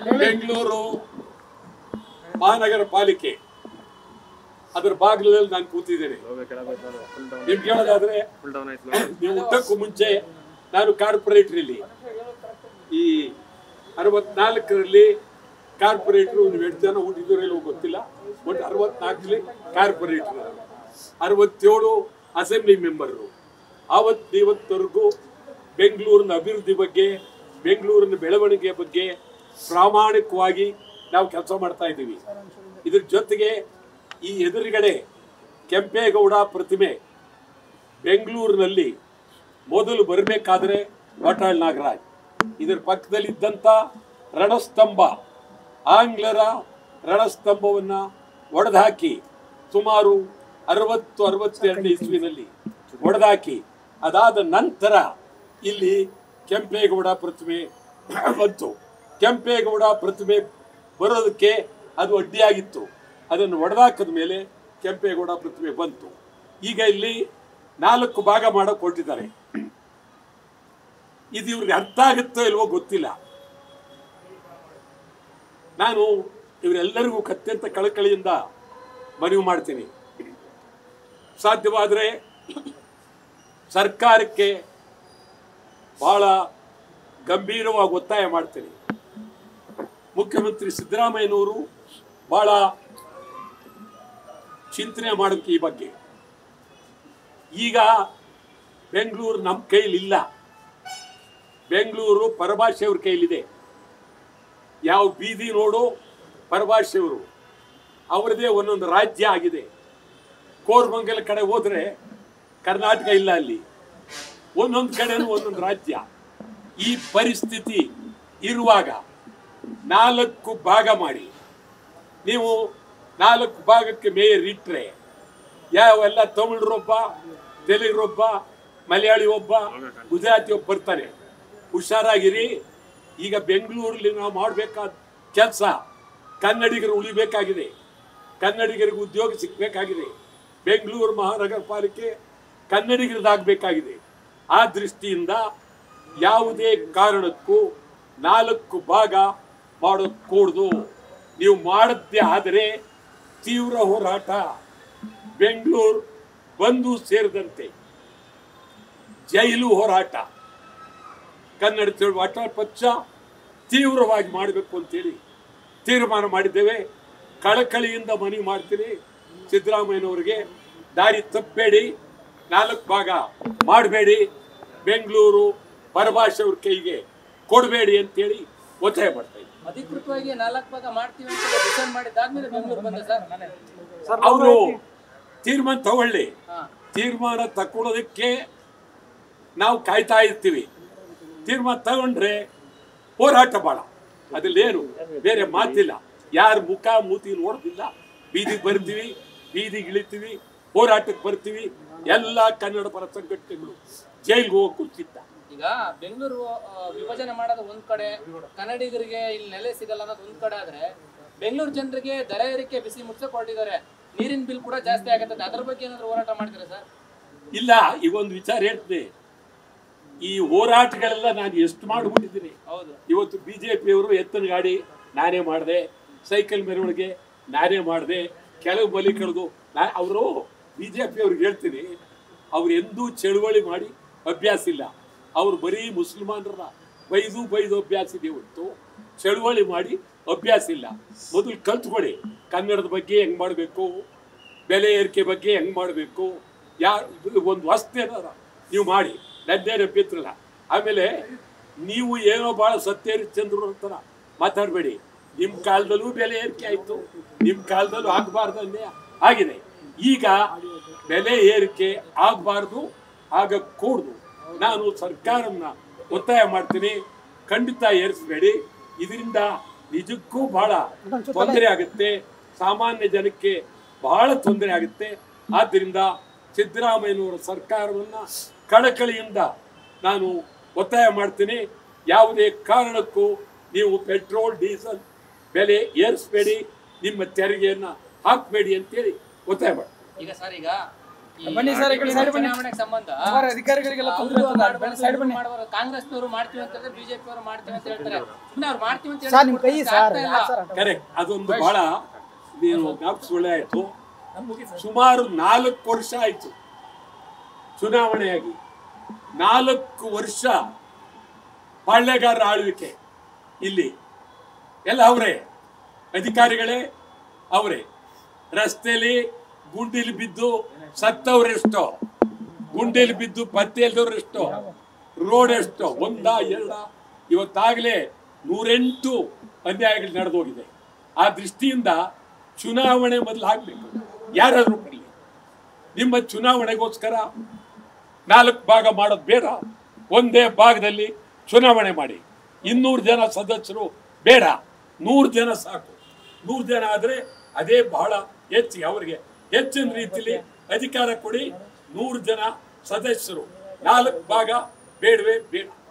ಬೆಂಗಳೂರು ಮಹಾನಗರ ಪಾಲಿಕೆ ಅದರ ಬಾಗಿಲಲ್ಲಿ ನಾನು ಕೂತಿದ್ದೇನೆ ನಿಮ್ಗೆ ಹೇಳೋದಾದ್ರೆ ನೀವು ಹುಟ್ಟಕ್ಕೂ ಮುಂಚೆ ನಾನು ಕಾರ್ಪೊರೇಟರ್ ಇಲ್ಲಿ ಈ ಅರವತ್ನಾಲ್ಕರಲ್ಲಿ ಕಾರ್ಪೊರೇಟರ್ ನೀವು ಎಷ್ಟು ಜನ ಹುಟ್ಟಿದ್ರು ಗೊತ್ತಿಲ್ಲ ಬಟ್ ಅರವತ್ನಾಲ್ಕರಲ್ಲಿ ಕಾರ್ಪೊರೇಟರ್ ಅರವತ್ತೇಳು ಅಸೆಂಬ್ಲಿ ಮೆಂಬರು ಆವತ್ತು ಇವತ್ತವರೆಗೂ ಬೆಂಗಳೂರಿನ ಅಭಿವೃದ್ಧಿ ಬಗ್ಗೆ ಬೆಂಗಳೂರಿನ ಬೆಳವಣಿಗೆ ಬಗ್ಗೆ ಪ್ರಾಮಾಣಿಕವಾಗಿ ನಾವು ಕೆಲಸ ಮಾಡ್ತಾ ಇದ್ದೀವಿ ಇದ್ರ ಜೊತೆಗೆ ಈ ಎದುರುಗಡೆ ಕೆಂಪೇಗೌಡ ಪ್ರತಿಮೆ ಬೆಂಗಳೂರಿನಲ್ಲಿ ಮೊದಲು ಬರಬೇಕಾದ್ರೆ ವಾಟಾಳ್ ನಾಗರಾಜ್ ಇದರ ಪಕ್ಕದಲ್ಲಿದ್ದಂಥ ರಣಸ್ತಂಭ ಆಂಗ್ಲರ ರಣಸ್ತಂಭವನ್ನ ಒಡೆದುಹಾಕಿ ಸುಮಾರು ಅರವತ್ತು ಅರವತ್ತೆರಡು ಇಸ್ವಿನಲ್ಲಿ ಒಡೆದಾಕಿ ಅದಾದ ನಂತರ ಇಲ್ಲಿ ಕೆಂಪೇಗೌಡ ಪ್ರತಿಮೆ ಬಂತು ಕೆಂಪೇಗೌಡ ಪ್ರತಿಮೆ ಬರೋದಕ್ಕೆ ಅದು ಅಡ್ಡಿಯಾಗಿತ್ತು ಅದನ್ನು ಒಡೆದಾಕದ ಮೇಲೆ ಕೆಂಪೇಗೌಡ ಪ್ರತಿಮೆ ಬಂತು ಈಗ ಇಲ್ಲಿ ನಾಲ್ಕು ಭಾಗ ಮಾಡಕ್ ಹೊರಟಿದ್ದಾರೆ ಇದು ಇವ್ರಿಗೆ ಅರ್ಥ ಆಗುತ್ತೋ ಇಲ್ವೋ ಗೊತ್ತಿಲ್ಲ ನಾನು ಇವರೆಲ್ಲರಿಗೂ ಅತ್ಯಂತ ಕಳಕಳಿಯಿಂದ ಮನವಿ ಮಾಡ್ತೀನಿ ಸಾಧ್ಯವಾದರೆ ಸರ್ಕಾರಕ್ಕೆ ಬಹಳ ಗಂಭೀರವಾಗಿ ಒತ್ತಾಯ ಮಾಡ್ತೀನಿ ಮುಖ್ಯಮಂತ್ರಿ ಸಿದ್ದರಾಮಯ್ಯನವರು ಬಹಳ ಚಿಂತನೆ ಮಾಡಬೇಕು ಈ ಬಗ್ಗೆ ಈಗ ಬೆಂಗಳೂರು ನಮ್ಮ ಕೈಲಿ ಇಲ್ಲ ಬೆಂಗಳೂರು ಪರಭಾಷೆಯವ್ರ ಕೈಲಿದೆ ಯಾವ ಬೀದಿ ನೋಡು ಪರಭಾಷೆಯವರು ಅವರದೇ ಒಂದೊಂದು ರಾಜ್ಯ ಆಗಿದೆ ಕೋರ್ಮಂಗಲ ಕಡೆ ಹೋದ್ರೆ ಕರ್ನಾಟಕ ಇಲ್ಲ ಅಲ್ಲಿ ಒಂದೊಂದು ಕಡೆನೂ ಒಂದೊಂದು ರಾಜ್ಯ ಈ ಪರಿಸ್ಥಿತಿ ಇರುವಾಗ ನಾಲ್ಕು ಭಾಗ ಮಾಡಿ ನೀವು ನಾಲ್ಕು ಭಾಗಕ್ಕೆ ಮೇಯರ್ ಇಟ್ಟರೆ ಯಾವೆಲ್ಲ ತಮಿಳರೊಬ್ಬ ತೆಲುಗರೊಬ್ಬ ಮಲಯಾಳಿ ಒಬ್ಬ ಗುಜರಾತಿ ಒಬ್ಬ ಬರ್ತಾನೆ ಹುಷಾರಾಗಿರಿ ಈಗ ಬೆಂಗಳೂರಲ್ಲಿ ನಾವು ಮಾಡಬೇಕಾದ ಕೆಲಸ ಕನ್ನಡಿಗರು ಉಳಿಬೇಕಾಗಿದೆ ಕನ್ನಡಿಗರಿಗೆ ಉದ್ಯೋಗ ಸಿಗಬೇಕಾಗಿದೆ ಬೆಂಗಳೂರು ಮಹಾನಗರ ಪಾಲಿಕೆ ಕನ್ನಡಿಗರದಾಗಬೇಕಾಗಿದೆ ಆ ದೃಷ್ಟಿಯಿಂದ ಯಾವುದೇ ಕಾರಣಕ್ಕೂ ನಾಲ್ಕು ಭಾಗ ಮಾಡೋಕ್ಕೂಡ್ದು ನೀವು ಮಾಡದ್ದೇ ಆದರೆ ತೀವ್ರ ಹೋರಾಟ ಬೆಂಗಳೂರು ಬಂದು ಸೇರಿದಂತೆ ಜೈಲು ಹೋರಾಟ ಕನ್ನಡ ತಿಳುವ ಅಟಲ್ ಪಕ್ಷ ತೀವ್ರವಾಗಿ ಮಾಡಬೇಕು ಅಂತೇಳಿ ತೀರ್ಮಾನ ಮಾಡಿದ್ದೇವೆ ಕಳಕಳಿಯಿಂದ ಮನವಿ ಮಾಡ್ತೀನಿ ಸಿದ್ದರಾಮಯ್ಯನವರಿಗೆ ದಾರಿ ತಪ್ಪಬೇಡಿ ನಾಲ್ಕು ಭಾಗ ಮಾಡಬೇಡಿ ಬೆಂಗಳೂರು ಪರಭಾಷೆಯವ್ರ ಕೈಗೆ ಕೊಡಬೇಡಿ ಅಂತೇಳಿ ಒತ್ತಾಯ ಮಾಡ್ತಾ ಇದ್ದೀನಿ ಅಧಿಕೃತವಾಗಿ ನಾಲ್ಕು ಭಾಗ ಮಾಡ್ತೀವಿ ಅಂತ ಡಿಸೈಡ್ ಮಾಡಿದ್ದಾದ್ಮೇಲೆ ಬೆಂಗಳೂರು ಬಂದೆ ಸರ್ ಅವರು ತೀರ್ಮಾನ ತಗೊಳ್ಳಿ ಹಾ ತೀರ್ಮಾನ ತಗೊಳ್ಳೋದಕ್ಕೆ ನಾವು ಕಾಯ್ತಾ ಇರ್ತೀವಿ ತೀರ್ಮಾನ ತಗೊಂಡ್ರೆ ಹೋರಾಟ ಬಾಳ ಅದ್ರಲ್ಲೇನು ಬೇರೆ ಮಾತಿಲ್ಲ ಯಾರ ಮುಖ ಮೂತಿ ನೋಡೋದಿಲ್ಲ ಬೀದಿಗೆ ಬರ್ತೀವಿ ಬೀದಿಗೆ ಇಳಿತೀವಿ ಹೋರಾಟಕ್ಕೆ ಬರ್ತೀವಿ ಎಲ್ಲ ಕನ್ನಡ ಪರ ಸಂಘಟನೆಗಳು ಜೈಲ್ಗೆ ಹೋಗಕ್ಕೂ ಸಿದ್ಧ ಈಗ ಬೆಂಗಳೂರು ಆ, ವಿಭಜನೆ ಮಾಡೋದು ಒಂದ್ ಕಡೆ ಕನ್ನಡಿಗರಿಗೆ ಇಲ್ಲಿ ನೆಲೆ ಸಿಗಲ್ಲ ಅನ್ನೋದು ಒಂದ್ ಕಡೆ ಆದ್ರೆ ಬೆಂಗಳೂರು ಜನರಿಗೆ ದರ ಏರಿಕೆ ಬಿಸಿ ಮುಚ್ಚಕ್ ಹೊರಟಿದ್ದಾರೆ ನೀರಿನ ಬಿಲ್ ಕೂಡ ಜಾಸ್ತಿ ಆಗತ್ತೆ ಅದ್ರ ಬಗ್ಗೆ ಏನಾದ್ರು ಹೋರಾಟ ಮಾಡ್ತೀರಾ ಸರ್ ಇಲ್ಲ ಈಗ ಒಂದು ವಿಚಾರ ಹೇಳ್ತೀನಿ ಈ ಹೋರಾಟಗಳೆಲ್ಲ ನಾನು ಎಷ್ಟು ಮಾಡಿಬಿಟ್ಟಿದ್ದೀನಿ ಹೌದು ಇವತ್ತು ಬಿ ಜೆ ಪಿಯವರು ಎತ್ತಿನ ಗಾಡಿ ನಾನೇ ಮಾಡಿದೆ ಸೈಕಲ್ ಮೆರವಣಿಗೆ ನಾನೇ ಮಾಡಿದೆ ಕೆಲವು ಬಲಿ ಕಳೆದು ನಾ ಅವರು ಬಿ ಜೆ ಪಿಯವ್ರಿಗೆ ಹೇಳ್ತೀನಿ ಅವ್ರು ಎಂದೂ ಚಳುವಳಿ ಮಾಡಿ ಅಭ್ಯಾಸ ಇಲ್ಲ ಅವ್ರು ಬರೀ ಮುಸಲ್ಮಾನರ ಬೈದು ಬೈದು ಅಭ್ಯಾಸ ಇದೆ ಹೊರತು ಚಳುವಳಿ ಮಾಡಿ ಅಭ್ಯಾಸ ಇಲ್ಲ ಮೊದಲು ಕಲ್ತ್ಕೊಳ್ಳಿ ಕನ್ನಡದ ಬಗ್ಗೆ ಹೆಂಗ್ ಮಾಡಬೇಕು ಬೆಲೆ ಏರಿಕೆ ಬಗ್ಗೆ ಹೆಂಗ್ ಮಾಡಬೇಕು ಯಾರು ಒಂದು ವಸ್ತು ಏನಾರ ನೀವು ಮಾಡಿ ನನ್ನೇನು ಅಭ್ಯಂತರ ಆಮೇಲೆ ನೀವು ಏನೋ ಭಾಳ ಸತ್ಯಹರಿಶ್ಚಂದ್ರ ಅಂತಾರ ಮಾತಾಡಬೇಡಿ ನಿಮ್ಮ ಕಾಲದಲ್ಲೂ ಬೆಲೆ ಏರಿಕೆ ಆಯಿತು ನಿಮ್ಮ ಕಾಲದಲ್ಲೂ ಆಗಬಾರ್ದನ್ನೇ ಆಗಿದೆ ಈಗ ಬೆಲೆ ಏರಿಕೆ ಆಗಬಾರ್ದು ಆಗ ಕೂಡ್ದು ನಾನು ಸರ್ಕಾರನ್ನ ಒತ್ತಾಯ ಮಾಡ್ತೀನಿ ಖಂಡಿತ ಏರಿಸಬೇಡಿ ಇದರಿಂದ ನಿಜಕ್ಕೂ ಬಹಳ ತೊಂದರೆ ಆಗುತ್ತೆ ಸಾಮಾನ್ಯ ಜನಕ್ಕೆ ಬಹಳ ತೊಂದರೆ ಆಗುತ್ತೆ ಆದ್ದರಿಂದ ಸಿದ್ದರಾಮಯ್ಯನವರ ಸರ್ಕಾರವನ್ನ ಕಳಕಳಿಯಿಂದ ನಾನು ಒತ್ತಾಯ ಮಾಡ್ತೀನಿ ಯಾವುದೇ ಕಾರಣಕ್ಕೂ ನೀವು ಪೆಟ್ರೋಲ್ ಡೀಸೆಲ್ ಬೆಲೆ ಏರಿಸಬೇಡಿ ನಿಮ್ಮ ತೆರಿಗೆಯನ್ನ ಹಾಕಬೇಡಿ ಅಂತೇಳಿ ಒತ್ತಾಯ ಮಾಡಿ ಈಗ ಸರ್ ಈಗ ಈ ಬನ್ನಿ ಸರ್, ಈ ಕಡೆ side ಬನ್ನಿ. ಚುನಾವಣೆಗೆ ಸಂಬಂಧ ಸುಮಾರು ಅಧಿಕಾರಿಗಳಿಗೆಲ್ಲ ತೊಂದರೆ ಅವ್ರು ಆಗ್ತದೆ. ಮಾಡ್ಬೋದು, ಬನ್ನಿ, side ಬನ್ನಿ. ಇವ್ರು ಮಾಡ್ಬೋದು. ಕಾಂಗ್ರೆಸ್ನವರು ಮಾಡ್ತೀವಿ ಅಂತ ಹೇಳಿದ್ರೆ ಬಿಜೆಪಿ ಅವರು ಮಾಡ್ತೀವಿ ಅಂತ ಹೇಳ್ತಾರೆ ಸುಮ್ಮನೆ ಅವ್ರು ಮಾಡ್ತೀವಿ ಅಂತ ಸರ್ ನಿಮ್ ಕೈ ಹೇಳಿದ್ರೆ ಸರ್ ಆಗ್ತಾ ಇಲ್ಲ. ಯಾರ್ ಸರ್ ಆಟ? ಕರೆಕ್ಟ್ ಅದೊಂದು ಬಹಳ ನೀನು ಜ್ಞಾಪಿಸ್ಕೊಳ್ಳೆ ಆಯ್ತು ಸುಮಾರು ನಾಲ್ಕು ವರ್ಷ ಆಯ್ತು ಚುನಾವಣೆಯಾಗಿ ನಾಲ್ಕು ವರ್ಷ ಪಾಳ್ಯಗಾರರ ಆಳ್ವಿಕೆ ಇಲ್ಲಿ ಎಲ್ಲ ಅವರೇ ಅಧಿಕಾರಿಗಳೇ ಅವರೇ ರಸ್ತೆಯಲ್ಲಿ ಗುಂಡಿಲಿ ಬಿದ್ದು ಸತ್ತವರೆಷ್ಟೋ ಗುಂಡಿಲಿ ಬಿದ್ದು ಪತ್ತೆ ಇಲ್ದವ್ರೆಷ್ಟೋ ರೋಡ್ ಎಷ್ಟೋ ಒಂದ ಎರಡ ಇವತ್ತಾಗಲೇ ನೂರೆಂಟು ಅನ್ಯಾಯಗಳು ನಡೆದೋಗಿದೆ ಆ ದೃಷ್ಟಿಯಿಂದ ಚುನಾವಣೆ ಮೊದಲು ಹಾಕ್ಬೇಕು ಯಾರಾದ್ರೂ ಬರಲಿ ನಿಮ್ಮ ಚುನಾವಣೆಗೋಸ್ಕರ ನಾಲ್ಕು ಭಾಗ ಮಾಡೋದು ಬೇಡ ಒಂದೇ ಭಾಗದಲ್ಲಿ ಚುನಾವಣೆ ಮಾಡಿ ಇನ್ನೂರು ಜನ ಸದಸ್ಯರು ಬೇಡ ನೂರು ಜನ ಸಾಕು ನೂರು ಜನ ಆದರೆ ಅದೇ ಬಹಳ ಹೆಚ್ಚಿಗೆ ಅವರಿಗೆ ಹೆಚ್ಚಿನ ರೀತಿಯಲ್ಲಿ ಅಧಿಕಾರ ಕೊಡಿ ನೂರು ಜನ ಸದಸ್ಯರು ನಾಲ್ಕು ಭಾಗ ಬೇಡವೇ ಬೇಡ